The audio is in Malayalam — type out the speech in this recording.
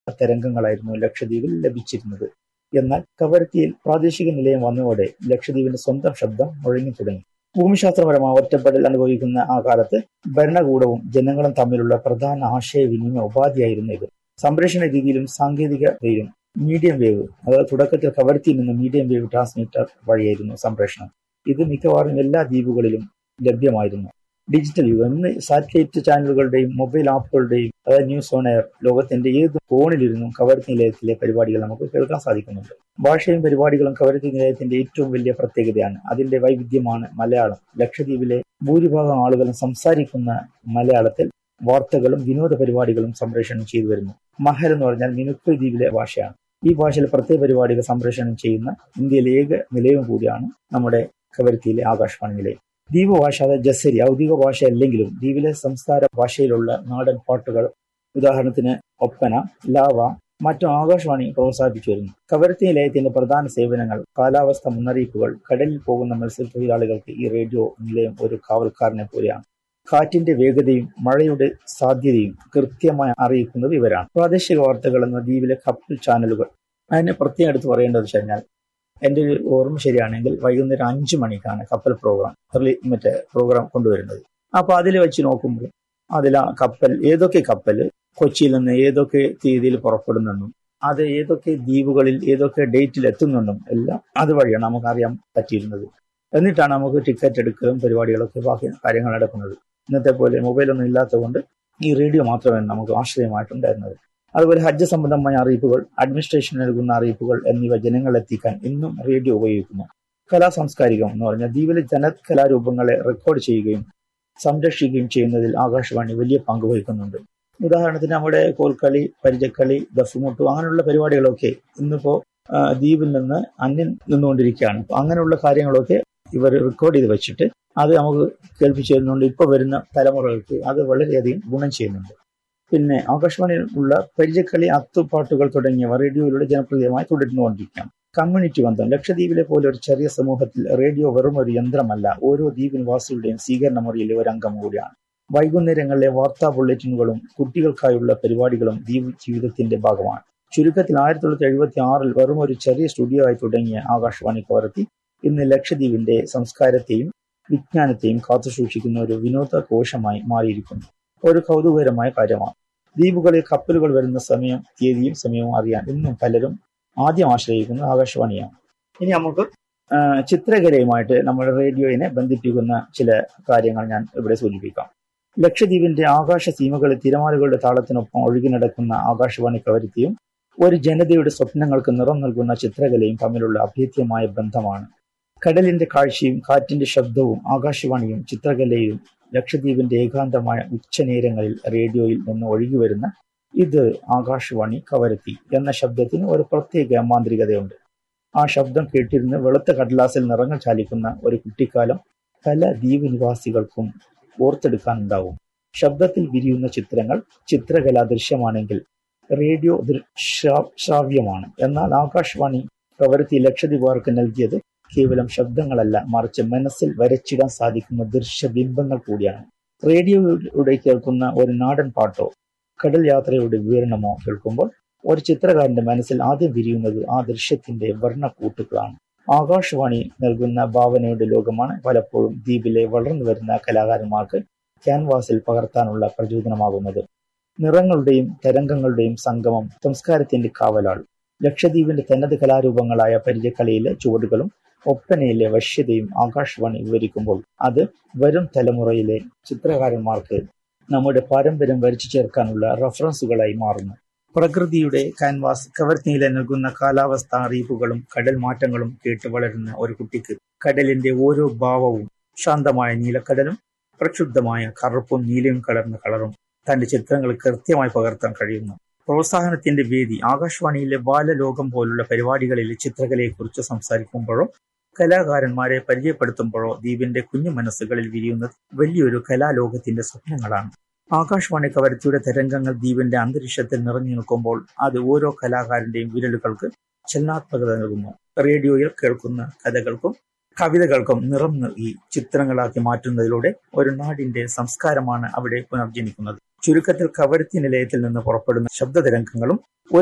തരംഗങ്ങളായിരുന്നു ലക്ഷദ്വീപിൽ ലഭിച്ചിരുന്നത് എന്നാൽ കവരത്തിയിൽ പ്രാദേശിക നിലയം വന്നതോടെ ലക്ഷദ്വീപിന്റെ സ്വന്തം ശബ്ദം മുഴങ്ങി തുടങ്ങി ഭൂമിശാസ്ത്രപരമായ ഒറ്റപ്പെടൽ അനുഭവിക്കുന്ന ആ കാലത്ത് ഭരണകൂടവും ജനങ്ങളും തമ്മിലുള്ള പ്രധാന ആശയവിനിമയ ഉപാധിയായിരുന്നു ഇത് സംപ്രേഷണ രീതിയിലും സാങ്കേതികതയിലും മീഡിയം വേവ് അതായത് തുടക്കത്തിൽ കവരത്തിയിൽ നിന്ന് മീഡിയം വേവ് ട്രാൻസ്മിറ്റർ വഴിയായിരുന്നു സംപ്രേഷണം ഇത് മിക്കവാറും എല്ലാ ദ്വീപുകളിലും ലഭ്യമായിരുന്നു ഡിജിറ്റൽ യുഗം ഇന്ന് സാറ്റലൈറ്റ് ചാനലുകളുടെയും മൊബൈൽ ആപ്പുകളുടെയും അതായത് ന്യൂസ് ഓൺ എയർ ലോകത്തിന്റെ ഏത് ഫോണിലിരുന്നും കവരത്തി നിലയത്തിലെ പരിപാടികൾ നമുക്ക് കേൾക്കാൻ സാധിക്കുന്നുണ്ട് ഭാഷയും പരിപാടികളും കവരത്തി നിലയത്തിന്റെ ഏറ്റവും വലിയ പ്രത്യേകതയാണ് അതിന്റെ വൈവിധ്യമാണ് മലയാളം ലക്ഷദ്വീപിലെ ഭൂരിഭാഗം ആളുകളും സംസാരിക്കുന്ന മലയാളത്തിൽ വാർത്തകളും വിനോദ പരിപാടികളും സംപ്രേഷണം ചെയ്തു വരുന്നു മഹൽ എന്ന് പറഞ്ഞാൽ മിനുക്ക് ദ്വീപിലെ ഭാഷയാണ് ഈ ഭാഷയിൽ പ്രത്യേക പരിപാടികൾ സംപ്രേഷണം ചെയ്യുന്ന ഇന്ത്യയിലെ ഏക നിലയം കൂടിയാണ് നമ്മുടെ കവരത്തിയിലെ ആകാശവാണി നിലയം ദ്വീപ് ഭാഷ അതായത് ജസരി ഔദ്യോഗിക ഭാഷ അല്ലെങ്കിലും ദ്വീപിലെ സംസ്കാര ഭാഷയിലുള്ള നാടൻ പാട്ടുകൾ ഉദാഹരണത്തിന് ഒപ്പന ലാവ മറ്റും ആകാശവാണി പ്രോത്സാഹിപ്പിച്ചു വരുന്നു കവരത്തി നിലയത്തിന്റെ പ്രധാന സേവനങ്ങൾ കാലാവസ്ഥ മുന്നറിയിപ്പുകൾ കടലിൽ പോകുന്ന മത്സ്യത്തൊഴിലാളികൾക്ക് ഈ റേഡിയോ നിലയം ഒരു കാവൽക്കാരനെ പോലെയാണ് കാറ്റിന്റെ വേഗതയും മഴയുടെ സാധ്യതയും കൃത്യമായി അറിയിക്കുന്നത് ഇവരാണ് പ്രാദേശിക വാർത്തകൾ എന്ന ദ്വീപിലെ കപ്പൽ ചാനലുകൾ അതിനെ പ്രത്യേകം എടുത്ത് പറയേണ്ടത് വെച്ച് കഴിഞ്ഞാൽ എൻ്റെ ഒരു ഓർമ്മ ശരിയാണെങ്കിൽ വൈകുന്നേരം അഞ്ചു മണിക്കാണ് കപ്പൽ പ്രോഗ്രാം മറ്റേ പ്രോഗ്രാം കൊണ്ടുവരുന്നത് അപ്പൊ അതിൽ വെച്ച് നോക്കുമ്പോൾ അതിൽ ആ കപ്പൽ ഏതൊക്കെ കപ്പൽ കൊച്ചിയിൽ നിന്ന് ഏതൊക്കെ തീയതിയിൽ പുറപ്പെടുന്നെന്നും അത് ഏതൊക്കെ ദ്വീപുകളിൽ ഏതൊക്കെ ഡേറ്റിൽ എത്തുന്നുണ്ടും എല്ലാം അതുവഴിയാണ് നമുക്ക് അറിയാൻ പറ്റിയിരുന്നത് എന്നിട്ടാണ് നമുക്ക് ടിക്കറ്റ് എടുക്കലും പരിപാടികളൊക്കെ ബാക്കി കാര്യങ്ങൾ നടക്കുന്നത് ഇന്നത്തെ പോലെ മൊബൈലൊന്നും ഇല്ലാത്തതുകൊണ്ട് ഈ റേഡിയോ മാത്രമേ നമുക്ക് ആശ്രയമായിട്ടുണ്ടായിരുന്നത് അതുപോലെ ഹജ്ജ് സംബന്ധമായ അറിയിപ്പുകൾ അഡ്മിനിസ്ട്രേഷൻ നൽകുന്ന അറിയിപ്പുകൾ എന്നിവ ജനങ്ങളെത്തിക്കാൻ ഇന്നും റേഡിയോ ഉപയോഗിക്കുന്നു കലാ സാംസ്കാരികം എന്ന് പറഞ്ഞാൽ ദ്വീപിലെ ജനകലാരൂപങ്ങളെ റെക്കോർഡ് ചെയ്യുകയും സംരക്ഷിക്കുകയും ചെയ്യുന്നതിൽ ആകാശവാണി വലിയ പങ്ക് വഹിക്കുന്നുണ്ട് ഉദാഹരണത്തിന് നമ്മുടെ കോൽക്കളി പരിചക്കളി ദഫുമുട്ടു അങ്ങനെയുള്ള പരിപാടികളൊക്കെ ഇന്നിപ്പോ ദ്വീപിൽ നിന്ന് അന്യം നിന്നുകൊണ്ടിരിക്കുകയാണ് അപ്പൊ അങ്ങനെയുള്ള കാര്യങ്ങളൊക്കെ ഇവർ റെക്കോർഡ് ചെയ്ത് വെച്ചിട്ട് അത് നമുക്ക് കേൾപ്പിച്ചു തരുന്നുണ്ട് ഇപ്പൊ വരുന്ന തലമുറകൾക്ക് അത് വളരെയധികം ഗുണം ചെയ്യുന്നുണ്ട് പിന്നെ ആകാശവാണിയിൽ ഉള്ള പരിചക്കളി അത്തുപാട്ടുകൾ തുടങ്ങിയവ റേഡിയോയിലൂടെ ജനപ്രിയമായി തുടർന്നുകൊണ്ടിരിക്കുകയാണ് കമ്മ്യൂണിറ്റി ബന്ധം ലക്ഷദ്വീപിലെ പോലെ ഒരു ചെറിയ സമൂഹത്തിൽ റേഡിയോ വെറും ഒരു യന്ത്രമല്ല ഓരോ ദ്വീപ് നിവാസികളുടെയും സ്വീകരണ മുറിയിലെ ഒരു അംഗം കൂടിയാണ് വൈകുന്നേരങ്ങളിലെ വാർത്താ ബുള്ളറ്റിനുകളും കുട്ടികൾക്കായുള്ള പരിപാടികളും ദ്വീപ് ജീവിതത്തിന്റെ ഭാഗമാണ് ചുരുക്കത്തിൽ ആയിരത്തി തൊള്ളായിരത്തി എഴുപത്തി ആറിൽ വെറും ഒരു ചെറിയ സ്റ്റുഡിയോ ആയി തുടങ്ങിയ ആകാശവാണി കവരത്തി ഇന്ന് ലക്ഷദ്വീപിന്റെ സംസ്കാരത്തെയും വിജ്ഞാനത്തെയും കാത്തുസൂക്ഷിക്കുന്ന ഒരു വിനോദ കോശമായി മാറിയിരിക്കുന്നു ഒരു കൗതുകകരമായ കാര്യമാണ് ദ്വീപുകളിൽ കപ്പലുകൾ വരുന്ന സമയം തീയതിയും സമയവും അറിയാൻ ഇന്നും പലരും ആദ്യം ആശ്രയിക്കുന്നത് ആകാശവാണിയാണ് ഇനി നമുക്ക് ചിത്രകലയുമായിട്ട് നമ്മുടെ റേഡിയോയിനെ ബന്ധിപ്പിക്കുന്ന ചില കാര്യങ്ങൾ ഞാൻ ഇവിടെ സൂചിപ്പിക്കാം ലക്ഷദ്വീപിന്റെ ആകാശ സീമകളിൽ തിരമാലകളുടെ താളത്തിനൊപ്പം ഒഴുകി നടക്കുന്ന ആകാശവാണി കവരത്തിയും ഒരു ജനതയുടെ സ്വപ്നങ്ങൾക്ക് നിറം നൽകുന്ന ചിത്രകലയും തമ്മിലുള്ള അഭേദ്യമായ ബന്ധമാണ് കടലിന്റെ കാഴ്ചയും കാറ്റിന്റെ ശബ്ദവും ആകാശവാണിയും ചിത്രകലയും ലക്ഷദ്വീപിന്റെ ഏകാന്തമായ ഉച്ചനേരങ്ങളിൽ റേഡിയോയിൽ നിന്ന് ഒഴുകി വരുന്ന ഇത് ആകാശവാണി കവരത്തി എന്ന ശബ്ദത്തിന് ഒരു പ്രത്യേക മാന്ത്രികതയുണ്ട് ആ ശബ്ദം കേട്ടിരുന്ന് വെളുത്ത കടലാസിൽ നിറങ്ങൾ ചാലിക്കുന്ന ഒരു കുട്ടിക്കാലം പല ദ്വീപ് നിവാസികൾക്കും ഓർത്തെടുക്കാനുണ്ടാവും ശബ്ദത്തിൽ വിരിയുന്ന ചിത്രങ്ങൾ ചിത്രകലാ ദൃശ്യമാണെങ്കിൽ റേഡിയോ ശ്രാവ്യമാണ് എന്നാൽ ആകാശവാണി കവരത്തി ലക്ഷദ്വീപുകാർക്ക് നൽകിയത് കേവലം ശബ്ദങ്ങളല്ല മറിച്ച് മനസ്സിൽ വരച്ചിടാൻ സാധിക്കുന്ന ദൃശ്യബിംബങ്ങൾ കൂടിയാണ് റേഡിയോയിലൂടെ കേൾക്കുന്ന ഒരു നാടൻ പാട്ടോ കടൽ യാത്രയുടെ വിവരണമോ കേൾക്കുമ്പോൾ ഒരു ചിത്രകാരന്റെ മനസ്സിൽ ആദ്യം വിരിയുന്നത് ആ ദൃശ്യത്തിന്റെ വർണ്ണക്കൂട്ടുകളാണ് ആകാശവാണി നൽകുന്ന ഭാവനയുടെ ലോകമാണ് പലപ്പോഴും ദ്വീപിലെ വളർന്നു വരുന്ന കലാകാരന്മാർക്ക് ക്യാൻവാസിൽ പകർത്താനുള്ള പ്രചോദനമാകുന്നത് നിറങ്ങളുടെയും തരംഗങ്ങളുടെയും സംഗമം സംസ്കാരത്തിന്റെ കാവലാൾ ലക്ഷദ്വീപിന്റെ തനത് കലാരൂപങ്ങളായ പരിചയക്കലയിലെ ചുവടുകളും ഒപ്പനയിലെ വശ്യതയും ആകാശവാണി വിവരിക്കുമ്പോൾ അത് വരും തലമുറയിലെ ചിത്രകാരന്മാർക്ക് നമ്മുടെ പാരമ്പര്യം വരച്ചു ചേർക്കാനുള്ള റഫറൻസുകളായി മാറുന്നു പ്രകൃതിയുടെ കാൻവാസ് കവർത്തിയിലെ നൽകുന്ന കാലാവസ്ഥ അറിയിപ്പുകളും കടൽ മാറ്റങ്ങളും കേട്ട് വളരുന്ന ഒരു കുട്ടിക്ക് കടലിന്റെ ഓരോ ഭാവവും ശാന്തമായ നീലക്കടലും പ്രക്ഷുബ്ധമായ കറുപ്പും നീലയും കലർന്ന കളറും തന്റെ ചിത്രങ്ങൾ കൃത്യമായി പകർത്താൻ കഴിയുന്നു പ്രോത്സാഹനത്തിന്റെ വേദി ആകാശവാണിയിലെ ബാലലോകം പോലുള്ള പരിപാടികളിലെ ചിത്രകലയെക്കുറിച്ച് സംസാരിക്കുമ്പോഴോ കലാകാരന്മാരെ പരിചയപ്പെടുത്തുമ്പോഴോ ദ്വീപിന്റെ കുഞ്ഞു മനസ്സുകളിൽ വിരിയുന്നത് വലിയൊരു കലാലോകത്തിന്റെ സ്വപ്നങ്ങളാണ് ആകാശവാണി കവരത്തിയുടെ തരംഗങ്ങൾ ദ്വീപിന്റെ അന്തരീക്ഷത്തിൽ നിറഞ്ഞു നിൽക്കുമ്പോൾ അത് ഓരോ കലാകാരന്റെയും വിരലുകൾക്ക് ചലനാത്മകത നൽകുന്നു റേഡിയോയിൽ കേൾക്കുന്ന കഥകൾക്കും കവിതകൾക്കും നിറം നൽകി ചിത്രങ്ങളാക്കി മാറ്റുന്നതിലൂടെ ഒരു നാടിന്റെ സംസ്കാരമാണ് അവിടെ പുനർജനിക്കുന്നത് ചുരുക്കത്തിൽ കവരത്തി നിലയത്തിൽ നിന്ന് പുറപ്പെടുന്ന ശബ്ദതരംഗങ്ങളും